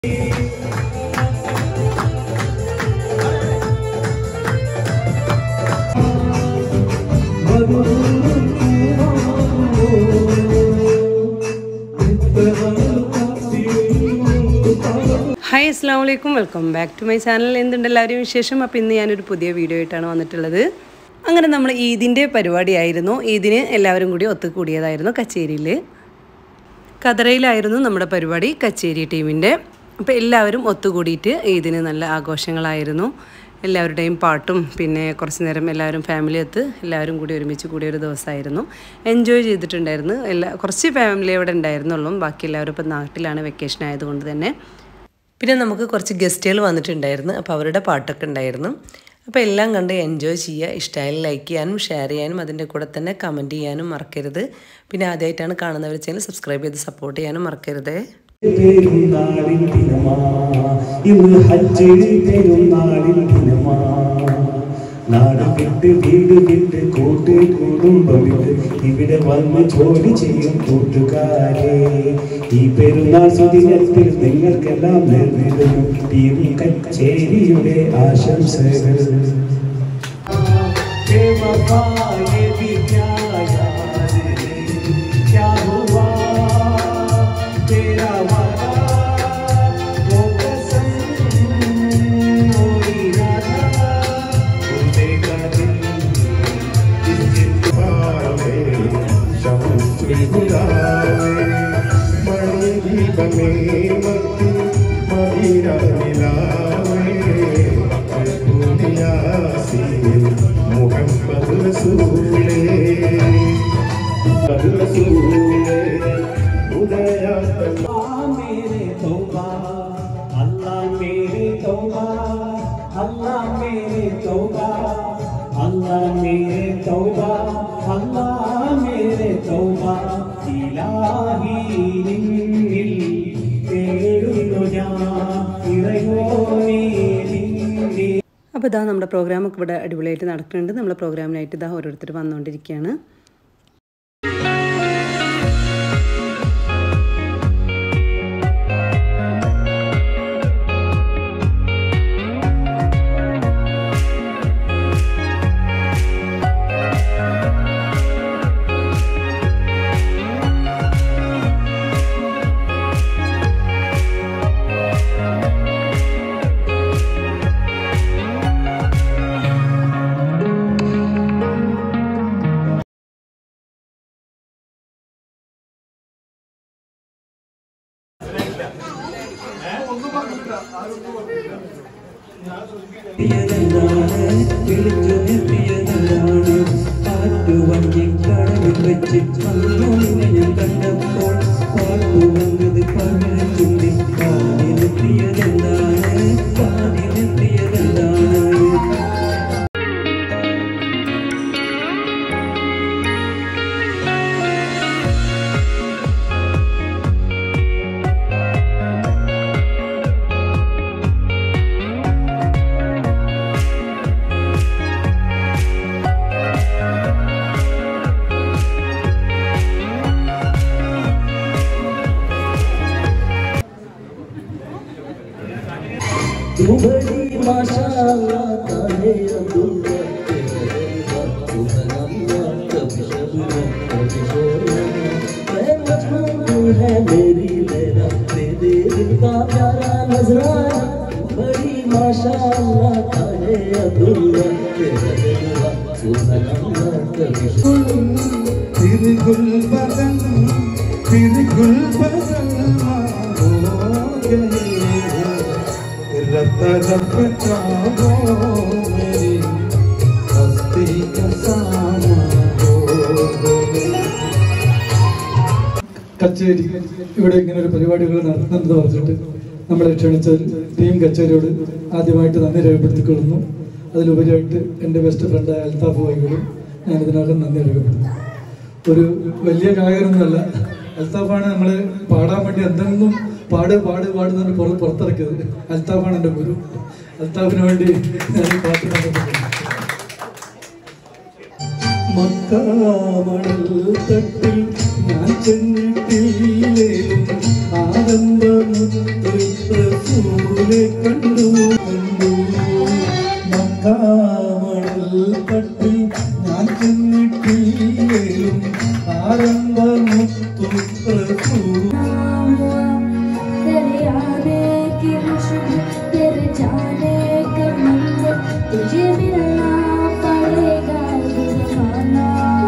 Hi അസ്സാം വലൈക്കും welcome back to my channel എന്തുണ്ട് എല്ലാവരും വിശേഷം അപ്പോൾ ഇന്ന് ഞാനൊരു പുതിയ വീഡിയോ ആയിട്ടാണ് വന്നിട്ടുള്ളത് അങ്ങനെ നമ്മൾ ഈദിൻ്റെ പരിപാടിയായിരുന്നു ഈദിന് എല്ലാവരും കൂടി ഒത്തുകൂടിയതായിരുന്നു കച്ചേരിയിൽ കതറയിലായിരുന്നു നമ്മുടെ പരിപാടി കച്ചേരി ടീമിൻ്റെ അപ്പോൾ എല്ലാവരും ഒത്തുകൂടിയിട്ട് ഈദിന് നല്ല ആഘോഷങ്ങളായിരുന്നു എല്ലാവരുടെയും പാട്ടും പിന്നെ കുറച്ച് നേരം എല്ലാവരും ഫാമിലി ഒത്ത് എല്ലാവരും കൂടി ഒരുമിച്ച് കൂടിയ ഒരു ദിവസമായിരുന്നു എൻജോയ് ചെയ്തിട്ടുണ്ടായിരുന്നു എല്ലാ കുറച്ച് ഫാമിലി അവിടെ ഉണ്ടായിരുന്നുള്ളൂ ബാക്കി എല്ലാവരും ഇപ്പോൾ നാട്ടിലാണ് വെക്കേഷൻ ആയതുകൊണ്ട് തന്നെ പിന്നെ നമുക്ക് കുറച്ച് ഗസ്റ്റുകൾ വന്നിട്ടുണ്ടായിരുന്നു അപ്പോൾ അവരുടെ പാട്ടൊക്കെ ഉണ്ടായിരുന്നു അപ്പോൾ എല്ലാം കണ്ട് എൻജോയ് ചെയ്യുക ഇഷ്ടമായാലും ലൈക്ക് ചെയ്യാനും ഷെയർ ചെയ്യാനും അതിൻ്റെ കൂടെ തന്നെ കമൻറ്റ് ചെയ്യാനും മറക്കരുത് പിന്നെ ആദ്യമായിട്ടാണ് കാണുന്നവർ ചാനൽ സബ്സ്ക്രൈബ് ചെയ്ത് സപ്പോർട്ട് ചെയ്യാനും മറക്കരുത് പെരുന്നാളിൻ ദിനമാ ഇന്ന് ഹജ്ജ് പെരുന്നാളിൻ ദിനമാ നാട് വിട്ട് വീട് വിട്ട് കൂട്ട് കുടുംബം വിട്ട് ഇവിടെ വന്ന് ജോലി ചെയ്യും കൂട്ടുകാരെ ഈ പെരുന്നാൾ സുദിനത്തിൽ നിങ്ങൾക്കെല്ലാം നേർന്നിരുന്നു ടീം കച്ചേരിയുടെ ആശംസകൾ बेवफाए भी क्या याद है, क्या हुआ तेरा वादा वो कसम वो इरादा भूलेगा दिल इस जिंदगी മുഹമ്മദ് റസൂലേ റസൂലേ ഉദയ मेरे तौबा अल्लाह मेरे तौबा अल्लाह मेरे तौबा अल्लाह मेरे तौबा अल्लाह मेरे तौबा ഇലാഹി നിന്നിൽ തേടുന്നു ഞാൻ ഇറയോനേ നിന്നെ അപ്പോൾ ഇതാ നമ്മുടെ പ്രോഗ്രാമൊക്കെ ഇവിടെ അടിപൊളിയായിട്ട് നടക്കുന്നുണ്ട് നമ്മുടെ പ്രോഗ്രാമിനായിട്ട് ഇതാ ഓരോരുത്തർ വന്നുകൊണ്ടിരിക്കുകയാണ് പ്രിയതല്ലാണ് വിളിച്ചു നിർത്തിയതല്ലാണ് കാറ്റു വഞ്ചി കടവിൽ വെച്ച് വന്നു നിന്നെ ഞാൻ കണ്ടപ്പോൾ പാട്ടു വന്നത് പകരം ചുണ്ടി പാതി നിർത്തിയതെന്താണ് പാതി നിർത്തിയതെന്താണ് तू बड़ी माशाअल्लाह ताने अब्दुल्ला तू सलामा कभी शबना कभी शोरना मैं मजनून तू है मेरी लैला दे दे दिल का प्यारा नजराना तू बड़ी माशाअल्लाह ताने अब्दुल्ला तेरा दिलवा तू सलामा कभी शोरना तेरे गुल बदन तेरे गुल बदन हो गए रब रब हो मेरी हस्ती का सामा हो കച്ചേരി ഇവിടെ ഇങ്ങനെ ഒരു പരിപാടികൾ നടത്തുന്നത് പറഞ്ഞിട്ട് നമ്മളെ ക്ഷണിച്ചതിൽ ടീം കച്ചേരിയോട് ആദ്യമായിട്ട് നന്ദി രേഖപ്പെടുത്തിക്കൊള്ളുന്നു അതിലുപരിയായിട്ട് എൻ്റെ ബെസ്റ്റ് ഫ്രണ്ടായ അൽത്താഫ് വൈകളും ഞാൻ ഇതിനകം നന്ദി രേഖപ്പെടുത്തുന്നു ഒരു വലിയ ഗായകനൊന്നുമല്ല അൽത്താഫാണ് നമ്മളെ പാടാൻ വേണ്ടി എന്തെങ്കിലും പാട് പാട് പാടുന്നതിന് പുറ പുറത്തിറക്കിയത് അൽത്താഫാണ് എൻ്റെ ഗുരു അൽത്താഫിന് വേണ്ടി ഞാൻ ഈ പാട്ട് കണ്ടിട്ടുണ്ട് മക്കാമണൽ തട്ടിൽ ഞാൻ ചെന്നിട്ടില്ലേലും ആദ ആരംഭമുത്തൂലെ കണ്ടു കണ്ടു മക്കാമണൽ തട്ടി ഞാൻ ചെന്നിട്ടില്ലേലും ആരംഭമുത്തു तेरे आने की खुशबू तेरे जाने का मंजर तुझे मिलना पड़ेगा ये जमाना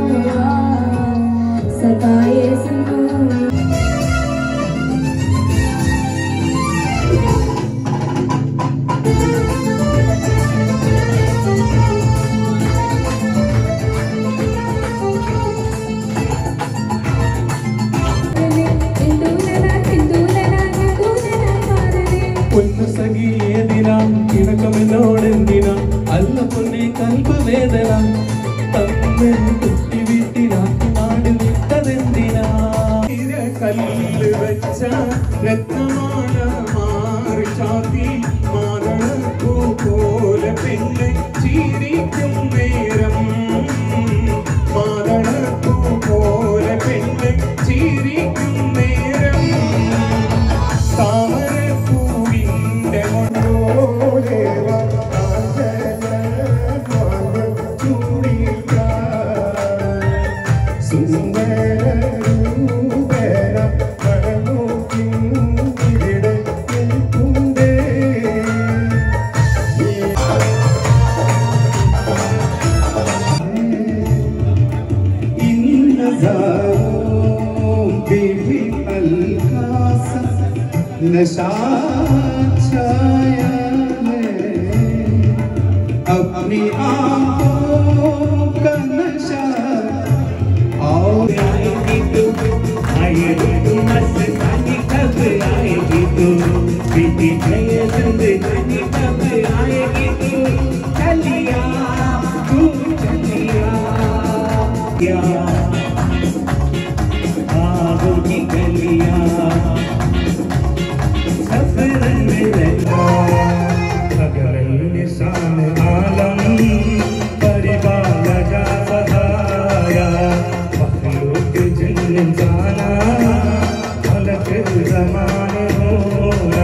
सताए संग ഹിന്ദുലന ഹിന്ദുലന ഹിന്ദുലന മാറനെ പൊന്നു സഖിയേതിനാ കിടക്കമെന്നോടെന്തിനാ അല്ല പൊന്നെ കൽപ്പവേദന തമ്മെ കുട്ടി വീട്ടിനാ നാട് വിട്ടതെന്തിനാ കല്ല് വെച്ച രത്നമാല മാറി ചാത്തി മാതളപ്പൂ പോലെ പെണ്ണെ ചിരിക്കും നേരം മാതളപ്പൂ പോലെ പെണ്ണെ ചിരിക്കും നേരം താമരപ്പൂവിന്റെ മണ്ണോലേവ नशा छाया है अपनी आंखों का नशा और आएगी तो आएगी तो मस्तानी कब आएगी तो बीती गए जिंदगानी कब आएगी तो चलिया तू चलिया क्या आगों की गलियां सफर में रहता अगर निशान आलम परिवार जा सहाया मखलूक जिन जाना फलक जमान होना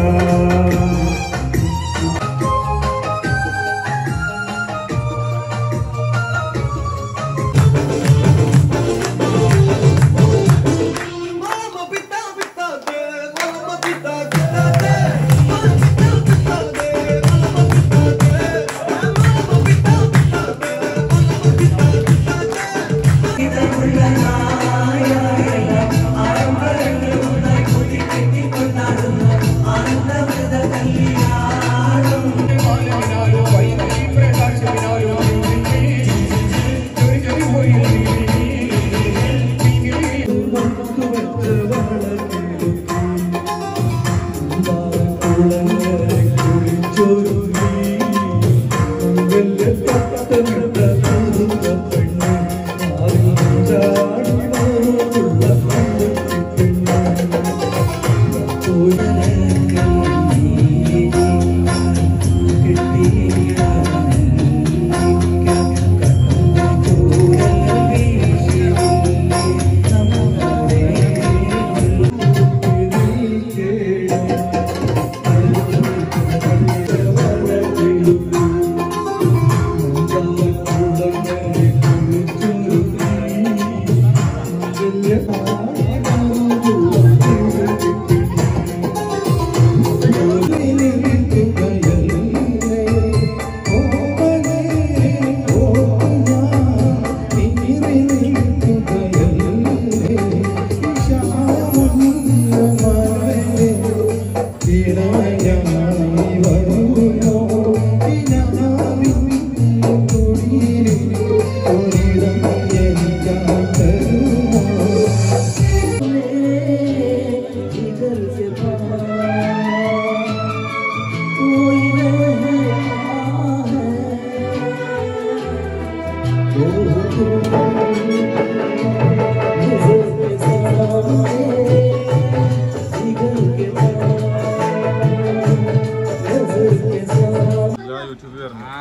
യൂട്യൂബിൽ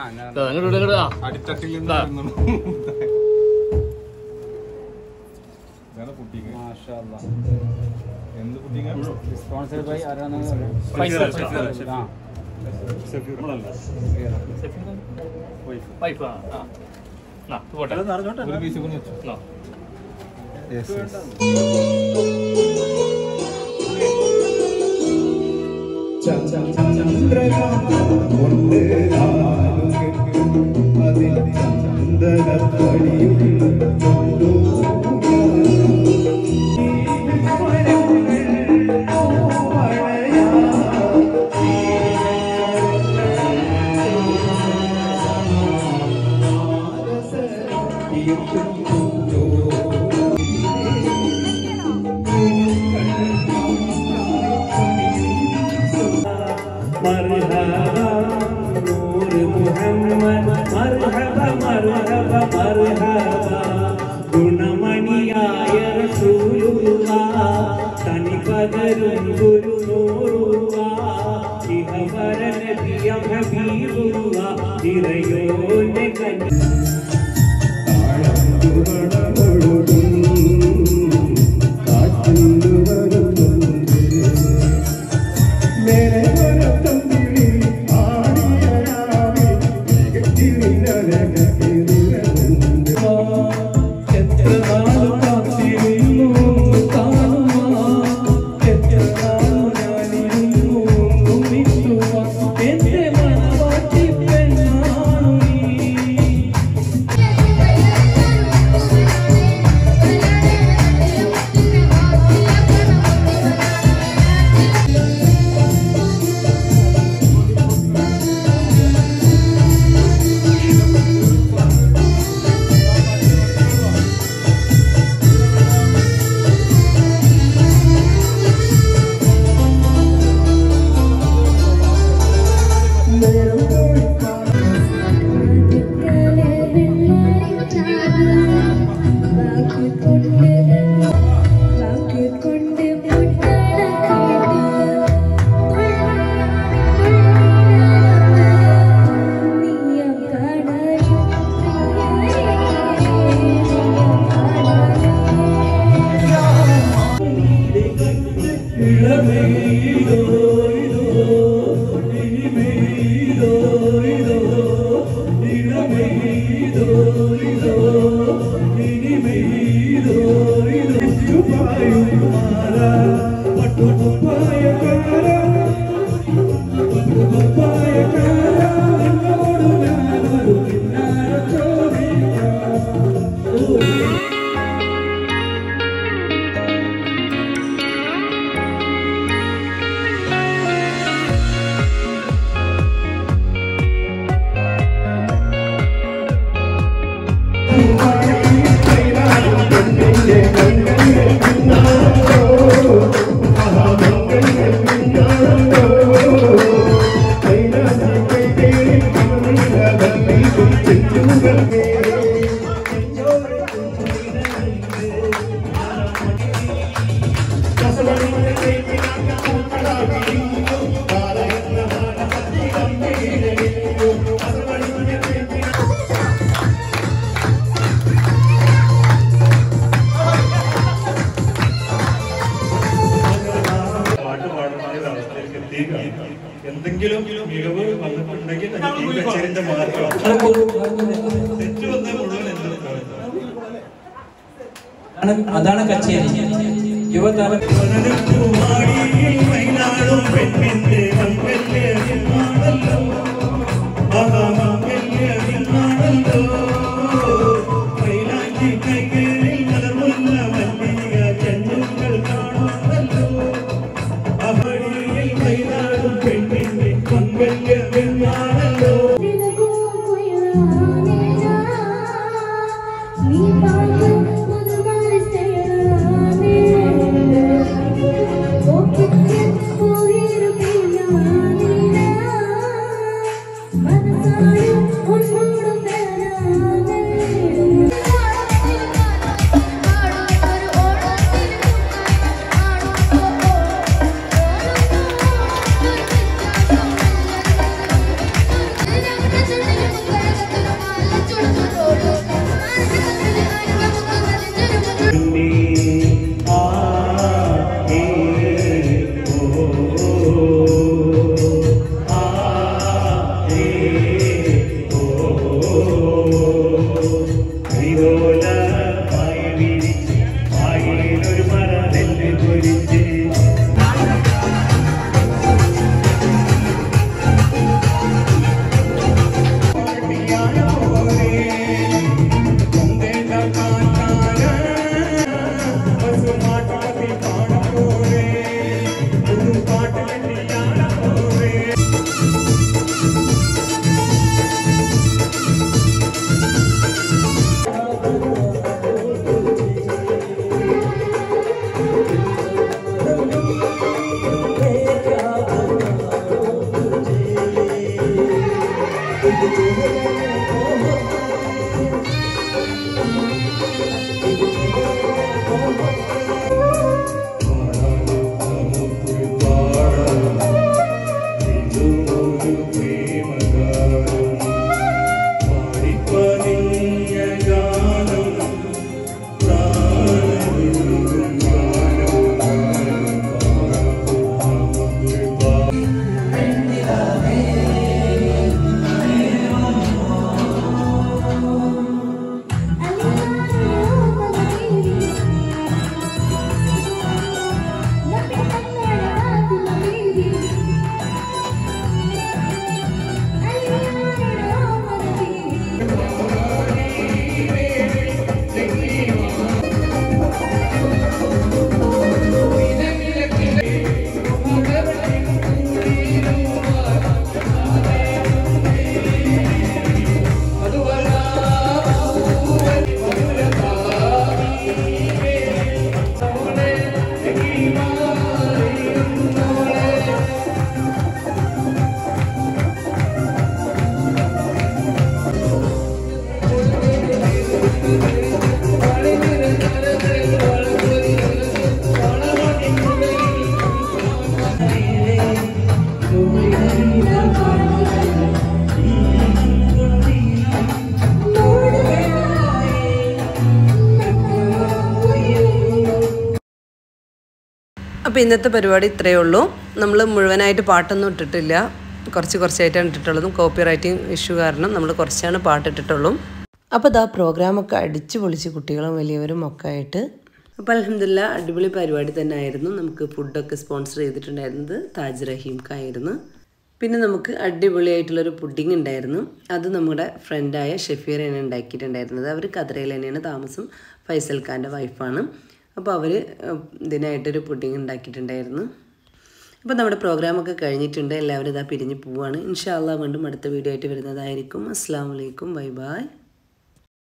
വരണം അടിത്തട്ടിൽ നിന്ന് വരുന്നു ഇതാണ് പുട്ടിങ് എന്ത് പുട്ടിങ് സ്പോൺസർഡ് ബൈ ആരാണ് ആ വൈഫ് ആ ആ നാ, ഇത് പോട്ടെ ഒരു പീസ് കൂടി വെച്ചു നാ. യെസ് യെസ് مرحبا نور محمد مرحبا مرحبا مرحبا ഗുണമണിയായ റസൂലുള്ള തനി പകരും ഗുരുനൂറുള്ള ഇഹവര നബിയ ഹബീബുള്ള ഇറയോന്റെ കഞ്ഞ എത്ര നാളും കാത്തിരുന്നു കാണുവാൻ എത്ര നാളും ഞാനിരുന്നു നിൽക്കുവാൻ എന്റെ മനവാട്ടി പെണ്ണാണു നീ പാട്ട് പാടുന്ന ഒരു അവസ്ഥയിലേക്ക് എത്തിക്കുക എന്തെങ്കിലും മികവ് വന്നിട്ടുണ്ടെങ്കിൽ അത് ഈ കച്ചേരിന്റെ മാത്രം തെറ്റ് വന്ന മുഴുവൻ എന്റെ ഉത്തരവാദിത്വം. അതാണ് അതാണ് കച്ചേരി യുവതല പൂവാടിയിൽ മൈനാടും പെണ്ണിന്റെ മംഗല്യമാണല്ലോ മഹാമംഗല്യമാണല്ലോ മൈലാഞ്ചി കൈകളിൽ മലർമുല്ല മല്ലിക ചെണ്ടുകൾ കാണുന്നല്ലോ അഹടിയിൽ മൈനാടും പെണ്ണിന്റെ മംഗല്യമാണല്ലോ Oh, ഒരു പ്രേമഗാനം പാടിപ്പതിഞ്ഞ ഗാനം പ്രാണനൊഴുകും ഗാനം അപ്പോൾ ഇന്നത്തെ പരിപാടി ഇത്രയേ ഉള്ളൂ നമ്മൾ മുഴുവനായിട്ട് പാട്ടൊന്നും ഇട്ടിട്ടില്ല കുറച്ച് കുറച്ചായിട്ടാണ് ഇട്ടിട്ടുള്ളതും കോപ്പി റൈറ്റിംഗ് ഇഷ്യൂ കാരണം നമ്മൾ കുറച്ചാണ് പാട്ടിട്ടിട്ടുള്ളൂ അപ്പോൾ ഇതാ പ്രോഗ്രാമൊക്കെ അടിച്ചു പൊളിച്ച് കുട്ടികളും വലിയവരും ഒക്കെ ആയിട്ട് അപ്പോൾ അലഹമില്ല അടിപൊളി പരിപാടി തന്നെ ആയിരുന്നു നമുക്ക് ഫുഡൊക്കെ സ്പോൺസർ ചെയ്തിട്ടുണ്ടായിരുന്നത് താജ് റഹീംക്കായിരുന്നു പിന്നെ നമുക്ക് അടിപൊളിയായിട്ടുള്ളൊരു പുഡിംഗ് ഉണ്ടായിരുന്നു അത് നമ്മുടെ ഫ്രണ്ടായ ഷെഫീറയാണ് ഉണ്ടാക്കിയിട്ടുണ്ടായിരുന്നത് അവർ കതിരയിൽ തന്നെയാണ് താമസം ഫൈസൽ ഖാൻ്റെ വൈഫാണ് അപ്പോൾ അവർ ഇതിനായിട്ടൊരു പുഡിംഗ് ഉണ്ടാക്കിയിട്ടുണ്ടായിരുന്നു അപ്പോൾ നമ്മുടെ പ്രോഗ്രാമൊക്കെ കഴിഞ്ഞിട്ടുണ്ട് എല്ലാവരും ഇതാ പിരിഞ്ഞ് പോവാണ് ഇൻഷാ അള്ളാഹ് വീണ്ടും അടുത്ത വീഡിയോ ആയിട്ട് വരുന്നതായിരിക്കും അസ്സാം വലൈക്കും ബൈ ബൈ